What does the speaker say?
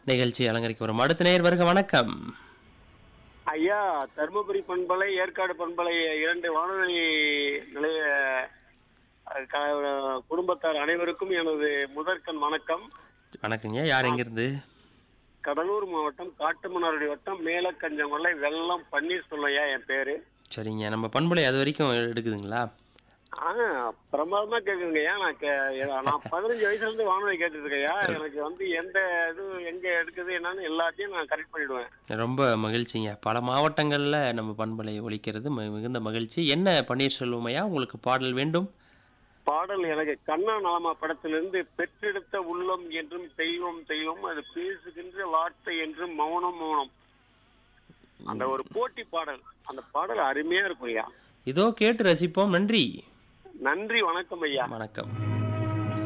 நிகழ்ச்சி அலங்கரிக்க வரும் அடுத்த நேர் வருக வணக்கம் ஐயா தருமபுரி பண்பலை ஏற்காடு பண்பலை இரண்டு வானொலி நிலைய அஹ், க- குடும்பத்தார் அனைவருக்கும் எனது முதற்கண் வணக்கம் வணக்கங்க யார் எங்கிருந்து கடலூர் மாவட்டம் காட்டுமன்னார்குடி வட்டம் மேலக்கஞ்சமலை வெள்ளம் பன்னீர்செல்வையா என் பேரு சரிங்க நம்ம பண்புலை அது வரைக்கும் எடுக்குதுங்களா ஆ பிரமாதமா கேக்குதுங்கய்யா நான் கே- நான் பதினஞ்சு வயசுல இருந்து வானொலி கேட்டுட்டு இருக்கேன்யா எனக்கு வந்து எந்த இது எங்க எடுக்குது என்னன்னு எல்லாத்தையும் நான் கரெக்ட் பண்ணிடுவேன் ரொம்ப மகிழ்ச்சிங்க பல மாவட்டங்களில் நம்ம பண்பலை ஒலிக்கிறது மி- மிகுந்த மகிழ்ச்சி என்ன பன்னீர்செல்வமையா உங்களுக்கு பாடல் வேண்டும் பாடல் எனக்கு கண்ணா நலமா படத்திலிருந்து பெற்றெடுத்த உள்ளம் என்றும் தெய்வம் தெய்வம் அது பேசுகின்ற வார்த்தை என்றும் மௌனம் மௌனம் அந்த ஒரு போட்டி பாடல் அந்த பாடல் அருமையா இருக்கும் ஐயா இதோ கேட்டு ரசிப்போம் நன்றி நன்றி வணக்கம் ஐயா வணக்கம்